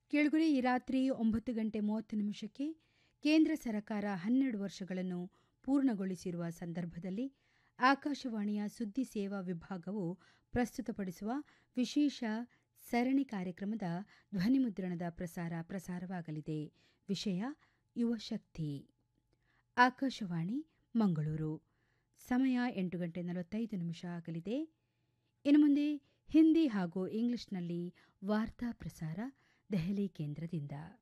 ಕೆಳಗುರಿ ಈ ರಾತ್ರಿ ಒಂಬತ್ತು ಗಂಟೆ ಮೂವತ್ತು ನಿಮಿಷಕ್ಕೆ ಕೇಂದ್ರ ಸರ್ಕಾರ ಹನ್ನೆರಡು ವರ್ಷಗಳನ್ನು ಪೂರ್ಣಗೊಳಿಸಿರುವ ಸಂದರ್ಭದಲ್ಲಿ ಆಕಾಶವಾಣಿಯ ಸುದ್ದಿ ಸೇವಾ ವಿಭಾಗವು ಪ್ರಸ್ತುತಪಡಿಸುವ ವಿಶೇಷ ಸರಣಿ ಕಾರ್ಯಕ್ರಮದ ಧ್ವನಿಮುದ್ರಣದ ಪ್ರಸಾರ ಪ್ರಸಾರವಾಗಲಿದೆ ವಿಷಯ ಯುವಶಕ್ತಿ ಆಕಾಶವಾಣಿ ಮಂಗಳೂರು ಸಮಯ ಎಂಟು ಗಂಟೆ ನಲವತ್ತೈದು ನಿಮಿಷ ಆಗಲಿದೆ ಇನ್ನು ಮುಂದೆ ಹಿಂದಿ ಹಾಗೂ ಇಂಗ್ಲಿಷ್ನಲ್ಲಿ ವಾರ್ತಾ ಪ್ರಸಾರ ದೆಹಲಿ ಕೇಂದ್ರದಿಂದ